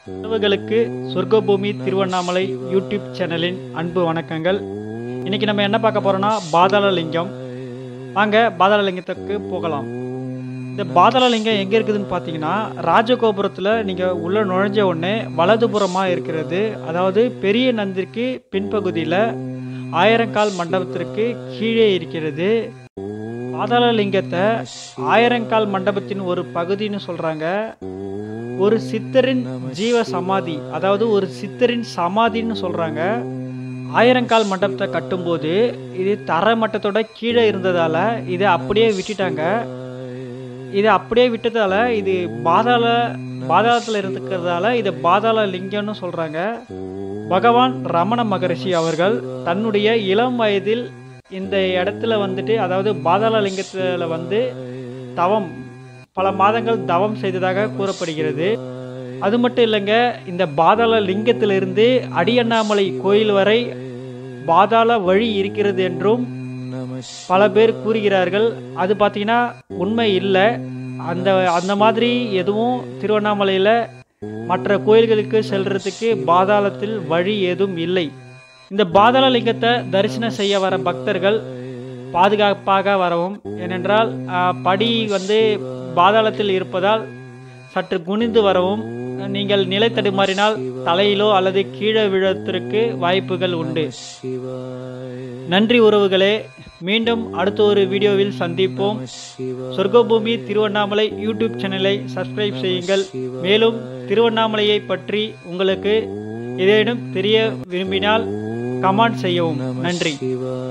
உறவுகளுக்கு சொர்க்கபூமி திருவண்ணாமலை யூடியூப் சேனலின் அன்பு வணக்கங்கள் இன்னைக்கு நம்ம என்ன பார்க்க போறோம்னா பாதாளலிங்கம் வாங்க பாதாளலிங்கத்துக்கு போகலாம் இந்த பாதாளலிங்கம் எங்கே இருக்குதுன்னு பார்த்தீங்கன்னா ராஜகோபுரத்தில் நீங்கள் உள்ளே நுழைஞ்ச உடனே வலதுபுறமாக இருக்கிறது அதாவது பெரிய நந்திற்கு பின்பகுதியில் ஆயிரங்கால் மண்டபத்திற்கு கீழே இருக்கிறது பாதாளலிங்கத்தை ஆயிரங்கால் மண்டபத்தின் ஒரு பகுதின்னு சொல்கிறாங்க ஒரு சித்தரின் ஜீவ சமாதி அதாவது ஒரு சித்தரின் சமாதின்னு சொல்கிறாங்க ஆயிரங்கால் மண்டபத்தை கட்டும்போது இது தர மட்டத்தோட கீழே இருந்ததால் இதை அப்படியே விட்டுட்டாங்க இதை அப்படியே விட்டதால இது பாதாள பாதாளத்தில் இருக்கிறதால இது பாதாள லிங்கம்னு சொல்கிறாங்க பகவான் ரமண மகரிஷி அவர்கள் தன்னுடைய இளம் வயதில் இந்த இடத்துல வந்துட்டு அதாவது பாதாள லிங்கத்தில் வந்து தவம் பல மாதங்கள் தவம் செய்ததாக கூறப்படுகிறது அது மட்டும் இல்லைங்க இந்த பாதாள லிங்கத்திலிருந்து அடியண்ணாமலை கோயில் வரை பாதாள வழி இருக்கிறது என்றும் பல பேர் கூறுகிறார்கள் அது பார்த்தீங்கன்னா உண்மை இல்லை அந்த அந்த மாதிரி எதுவும் திருவண்ணாமலையில் மற்ற கோயில்களுக்கு செல்றதுக்கு பாதாளத்தில் வழி ஏதும் இல்லை இந்த பாதாள லிங்கத்தை தரிசனம் செய்ய வர பக்தர்கள் பாதுகாப்பாக வரவும் ஏனென்றால் ஆஹ், படி வந்து பாதாளத்தில் இருப்பதால் சற்று குனிந்து வரவும் நீங்கள் நிலை தடுமாறினால் தலையிலோ அல்லது கீழே விழத்திற்கு வாய்ப்புகள் உண்டு நன்றி உறவுகளே மீண்டும் அடுத்த ஒரு வீடியோவில் சந்திப்போம் சொர்க்கபூமி திருவண்ணாமலை யூடியூப் சேனலை சப்ஸ்கிரைப் செய்யுங்கள் மேலும் திருவண்ணாமலையை பற்றி உங்களுக்கு ஏதேனும் தெரிய விரும்பினால் கமெண்ட் செய்யவும் நன்றி